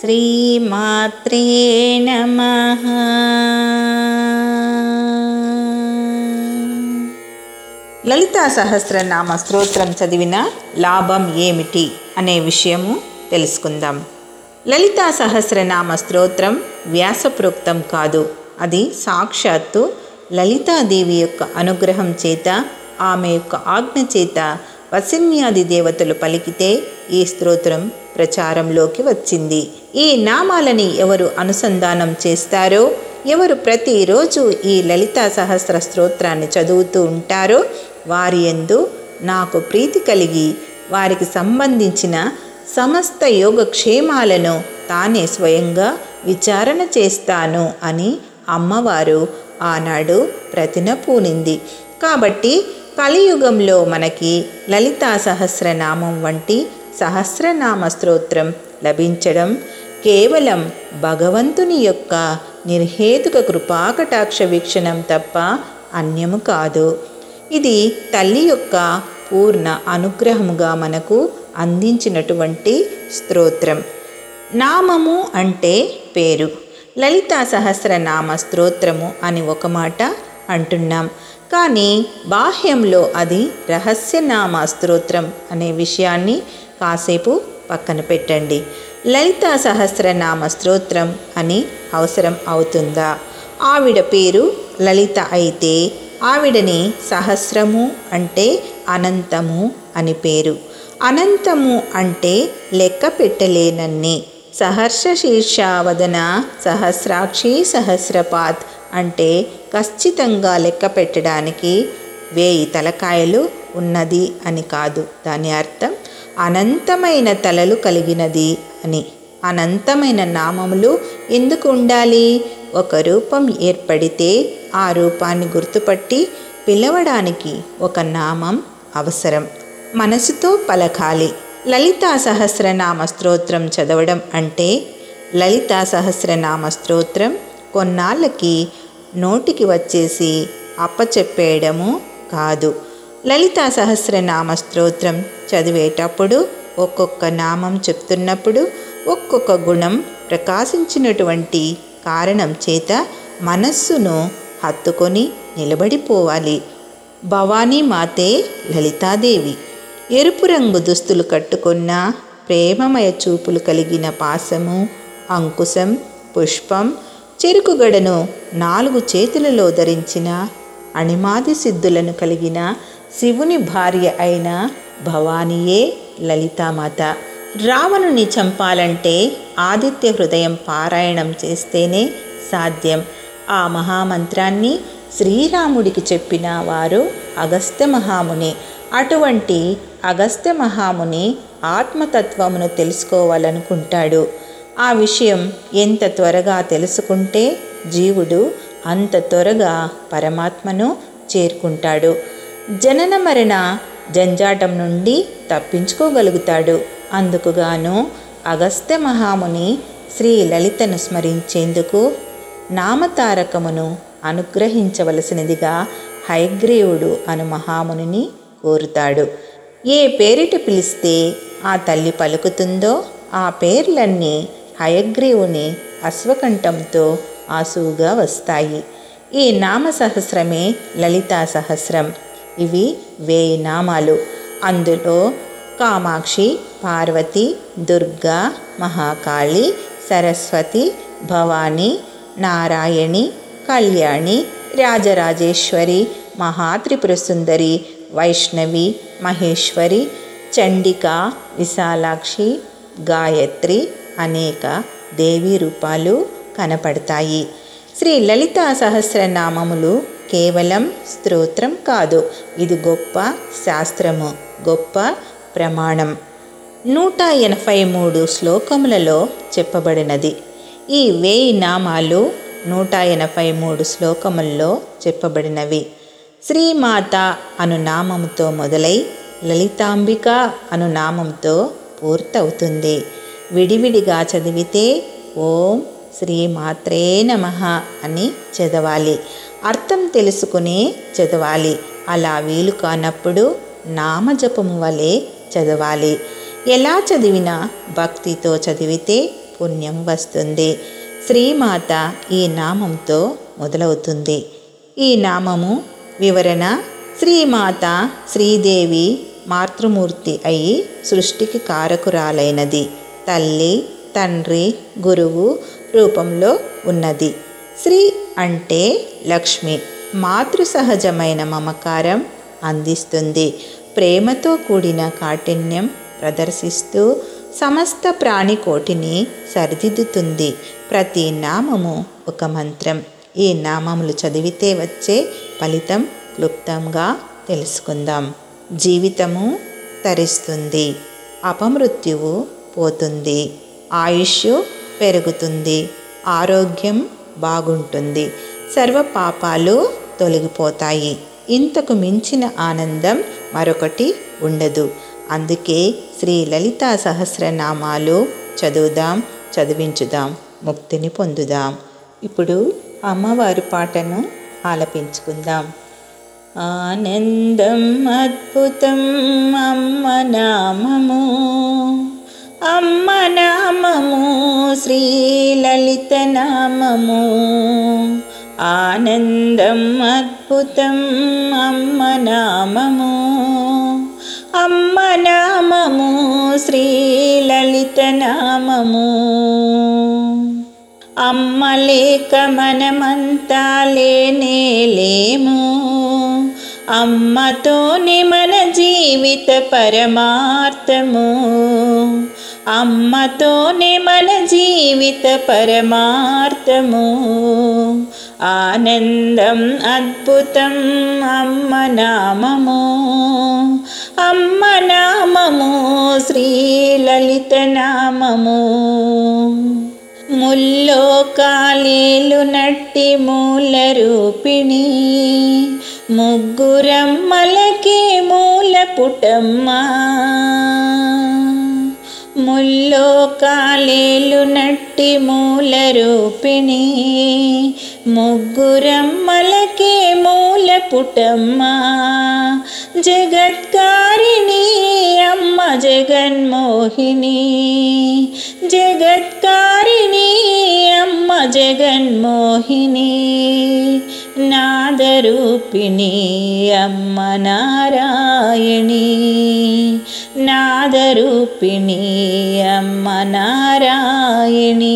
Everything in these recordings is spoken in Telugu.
శ్రీమాత్రే నమ లలితా సహస్రనామ స్తోత్రం చదివిన లాభం ఏమిటి అనే విషయము తెలుసుకుందాం లలితా సహస్రనామ స్తోత్రం వ్యాసప్రోక్తం కాదు అది సాక్షాత్తు లలితాదేవి యొక్క అనుగ్రహం చేత ఆమె యొక్క ఆజ్ఞ చేత వసిన్యాది దేవతలు పలికితే ఈ స్తోత్రం ప్రచారంలోకి వచ్చింది ఈ నామాలని ఎవరు అనుసంధానం చేస్తారో ఎవరు ప్రతిరోజు ఈ లలితా సహస్ర స్తోత్రాన్ని చదువుతూ ఉంటారో వారి యందు నాకు ప్రీతి కలిగి వారికి సంబంధించిన సమస్త యోగక్షేమాలను తానే స్వయంగా విచారణ చేస్తాను అని అమ్మవారు ఆనాడు ప్రతిన పూనింది కాబట్టి కలియుగంలో మనకి లలితా సహస్రనామం వంటి సహస్రనామ స్తోత్రం లభించడం కేవలం భగవంతుని యొక్క నిర్హేతుక కృపాకటాక్ష వీక్షణం తప్ప అన్యము కాదు ఇది తల్లి యొక్క పూర్ణ అనుగ్రహముగా మనకు అందించినటువంటి స్తోత్రం నామము అంటే పేరు లలితా సహస్రనామ స్తోత్రము అని ఒక మాట అంటున్నాం కానీ బాహ్యంలో అది రహస్యనామ స్తోత్రం అనే విషయాన్ని కాసేపు పక్కన పెట్టండి లలితా సహస్రనామ స్తోత్రం అని అవసరం అవుతుందా ఆవిడ పేరు లలిత అయితే ఆవిడని సహస్రము అంటే అనంతము అని పేరు అనంతము అంటే లెక్క పెట్టలేనన్ని సహర్ష శీర్షావదన సహస్రాక్షి సహస్రపాత్ అంటే ఖచ్చితంగా లెక్క పెట్టడానికి వేయి తలకాయలు ఉన్నది అని కాదు దాని అర్థం అనంతమైన తలలు కలిగినది అని అనంతమైన నామములు ఎందుకు ఉండాలి ఒక రూపం ఏర్పడితే ఆ రూపాన్ని గుర్తుపట్టి పిలవడానికి ఒక నామం అవసరం మనసుతో పలకాలి లలితా సహస్రనామ స్తోత్రం చదవడం అంటే లలితా సహస్రనామ స్తోత్రం కొన్నాళ్ళకి నోటికి వచ్చేసి అప్పచెప్పేయడము కాదు లలితా సహస్రనామ స్తోత్రం చదివేటప్పుడు ఒక్కొక్క నామం చెప్తున్నప్పుడు ఒక్కొక్క గుణం ప్రకాశించినటువంటి కారణం చేత మనస్సును హత్తుకొని నిలబడిపోవాలి భవానీ మాతే లలితాదేవి ఎరుపు రంగు దుస్తులు కట్టుకున్న ప్రేమమయ చూపులు కలిగిన పాసము అంకుశం పుష్పం చెరుకుగడను నాలుగు చేతులలో ధరించిన అణిమాది సిద్ధులను కలిగిన శివుని భార్య అయిన భవానీయే లలితామాత రావణుని చంపాలంటే ఆదిత్య హృదయం పారాయణం చేస్తేనే సాధ్యం ఆ మహామంత్రాన్ని శ్రీరాముడికి చెప్పిన వారు అగస్త్య మహాముని అటువంటి అగస్త్య మహాముని ఆత్మతత్వమును తెలుసుకోవాలనుకుంటాడు ఆ విషయం ఎంత త్వరగా తెలుసుకుంటే జీవుడు అంత త్వరగా పరమాత్మను చేరుకుంటాడు జనన మరణ జంజాటం నుండి తప్పించుకోగలుగుతాడు అందుకుగాను అగస్త్య మహాముని శ్రీ లలితను స్మరించేందుకు నామతారకమును అనుగ్రహించవలసినదిగా హైగ్రీవుడు అను మహామునిని కోరుతాడు ఏ పేరిట పిలిస్తే ఆ తల్లి పలుకుతుందో ఆ పేర్లన్నీ హయగ్రీవుని అశ్వకంఠంతో ఆసువుగా వస్తాయి ఈ నామ సహస్రమే లలితా సహస్రం ఇవి వేయి నామాలు అందులో కామాక్షి పార్వతి దుర్గా మహాకాళి సరస్వతి భవాని నారాయణి కళ్యాణి రాజరాజేశ్వరి మహాత్రిపుర సుందరి వైష్ణవి మహేశ్వరి చండిక విశాలాక్షి గాయత్రి అనేక దేవీ రూపాలు కనపడతాయి శ్రీ లలితా సహస్రనామములు కేవలం స్తోత్రం కాదు ఇది గొప్ప శాస్త్రము గొప్ప ప్రమాణం నూట ఎనభై మూడు శ్లోకములలో చెప్పబడినది ఈ వేయి నామాలు నూట ఎనభై మూడు శ్లోకముల్లో చెప్పబడినవి శ్రీమాత అను నామముతో మొదలై లలితాంబిక అను నామంతో పూర్తవుతుంది విడివిడిగా చదివితే ఓం శ్రీమాత్రే నమ అని చదవాలి అర్థం తెలుసుకుని చదవాలి అలా వీలు కానప్పుడు నామజపము వలె చదవాలి ఎలా చదివినా భక్తితో చదివితే పుణ్యం వస్తుంది శ్రీమాత ఈ నామంతో మొదలవుతుంది ఈ నామము వివరణ శ్రీమాత శ్రీదేవి మాతృమూర్తి అయి సృష్టికి కారకురాలైనది తల్లి తండ్రి గురువు రూపంలో ఉన్నది శ్రీ అంటే లక్ష్మి మాతృ సహజమైన మమకారం అందిస్తుంది ప్రేమతో కూడిన కాఠిన్యం ప్రదర్శిస్తూ సమస్త ప్రాణికోటిని సరిదిద్దుతుంది ప్రతి నామము ఒక మంత్రం ఈ నామములు చదివితే వచ్చే ఫలితం క్లుప్తంగా తెలుసుకుందాం జీవితము తరిస్తుంది అపమృత్యువు పోతుంది ఆయుష్ పెరుగుతుంది ఆరోగ్యం బాగుంటుంది సర్వ పాపాలు తొలగిపోతాయి ఇంతకు మించిన ఆనందం మరొకటి ఉండదు అందుకే శ్రీ లలితా సహస్రనామాలు చదువుదాం చదివించుదాం ముక్తిని పొందుదాం ఇప్పుడు అమ్మవారి పాటను ఆలపించుకుందాం ఆనందం అద్భుతం అమ్మ నామము అమ్మ నామము శ్రీ లలిత నామము ఆనందం అద్భుతం అమ్మ నామము అమ్మ నామము శ్రీ లలిత నామము అమ్మ లేక మనమంతా లేనే లేము అమ్మతోనే మన జీవిత పరమార్థము అమ్మతోనే మన జీవిత పరమార్థము ఆనందం అద్భుతం అమ్మ నామము అమ్మ నామము శ్రీ లలిత నామము ముల్లో కాలేలు నట్టి మూల రూపిణి ముగ్గురమ్మలకి మూల పుటమ్మ ముల్లో కాలేలు నట్టి మూల రూపిణి ముగ్గురమ్మలకి మూల పుటమ్మ జగత్కారిణి అమ్మ జగన్మోహిని జగత్కారిణి అమ్మ జగన్మోహిని నాదరూపిణి అమ్మ నారాయణి నాదరూపిణి అమ్మ నారాయణి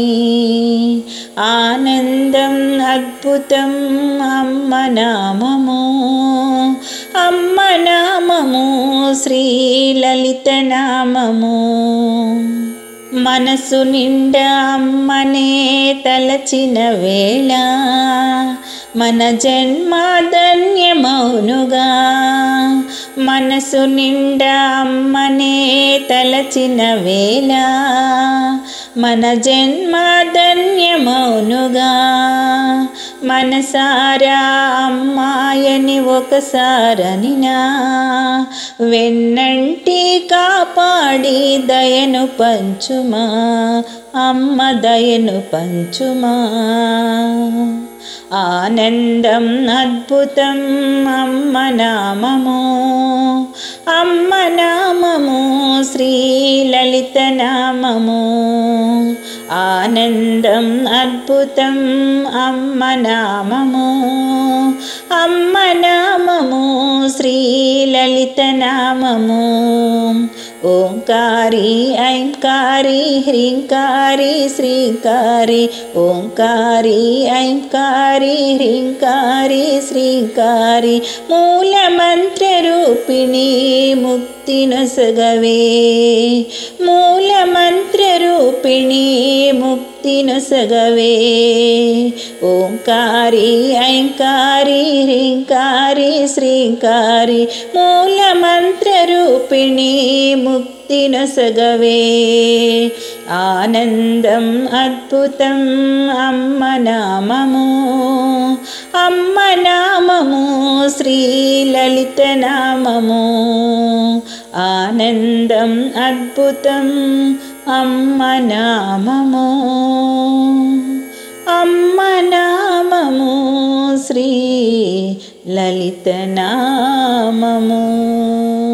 ఆనందం అద్భుతం అమ్మ నామము అమ్మ నామము శ్రీ లలిత నామము మనసు నిండా అమ్మనే తలచిన వేళ మన జన్మ ధన్యమౌనుగా మనసు నిండా అమ్మనే తలచిన వేళ మన జన్మ ధన్యమౌనుగా మనసారా అమ్మాయని ఒకసారనినా వెన్నంటి కాపాడి దయను పంచుమా అమ్మ దయను పంచుమా ఆనందం అద్భుతం అమ్మ నామము అమ్మ నామము శ్రీ లలిత నామము ఆనందం అద్భుతం అమ్మ నామము అమ్మ నామము శ్రీ లలిత నామము ఓంకారి ఐంకారి హ్రీంకారి శ్రీకారి ఓంకారి ఐంకారి హ్రీంకారి శ్రీకారి మూల మంత్ర రూపిణి ముక్తి నొసగవే మూల మంత్ర రూపిణి ముక్తి నొసగవే ఓంకారి ఐంకారి హ్రీంకారి శ్రీకారి మూల మంత్ర రూపిణి ముక్తి నొసగవే ఆనందం అద్భుతం అమ్మ నామము అమ్మ నామము శ్రీ లలిత నామము ఆనందం అద్భుతం అమ్మ నామము అమ్మ నామము శ్రీ లలిత నామము